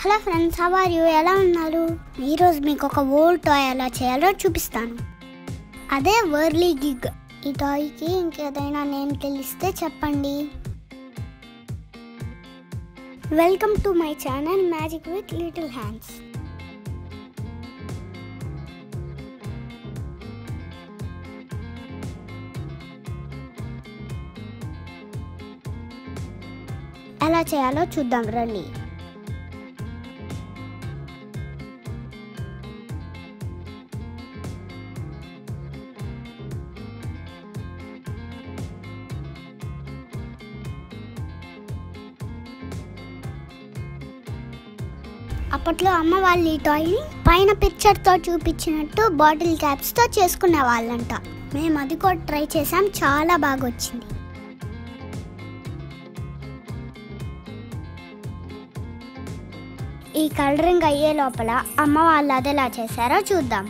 hello friends how are you ఎలా ఉన్నారు ఈరోజు మీకు ఒక ఓల్డ్ టాయ్ ఎలా చేయాలో చూపిస్తాను అదే వర్లీ గిగ్ ఈ టాయ్కి ఇంకేదైనా నేమ్ తెలిస్తే చెప్పండి welcome to my channel magic with little hands ఎలా చేయాలో చూద్దాం రండి అప్పట్లో అమ్మ వాళ్ళు ఈ టాయ్ని పైన పిక్చర్తో చూపించినట్టు బాటిల్ క్యాప్స్తో చేసుకునే వాళ్ళంట మేము అది కూడా ట్రై చేసాం చాలా బాగా వచ్చింది ఈ కలరింగ్ అయ్యే లోపల అమ్మ వాళ్ళు అదెలా చేశారో చూద్దాం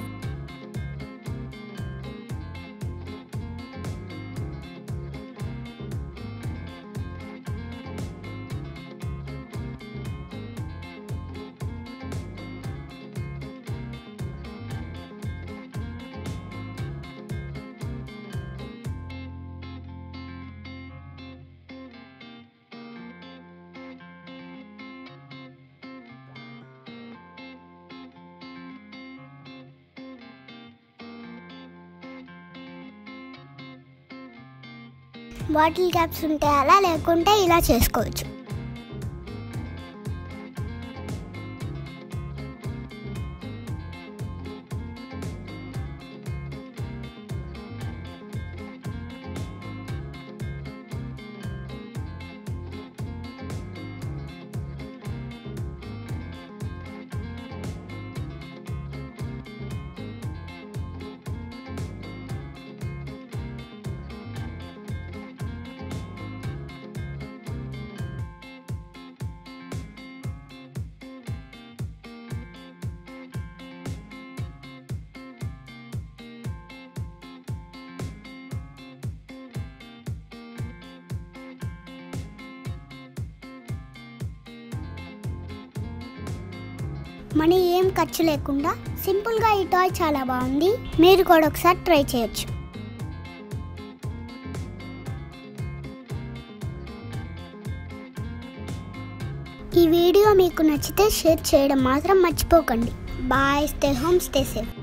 బాటిల్ క్యాప్స్ ఉంటే అలా లేకుంటే ఇలా చేసుకోవచ్చు మనీ ఏం ఖర్చు లేకుండా సింపుల్గా ఈ టాయ్ చాలా బాగుంది మీరు కూడా ఒకసారి ట్రై చేయొచ్చు ఈ వీడియో మీకు నచ్చితే షేర్ చేయడం మాత్రం మర్చిపోకండి bye stay home stay safe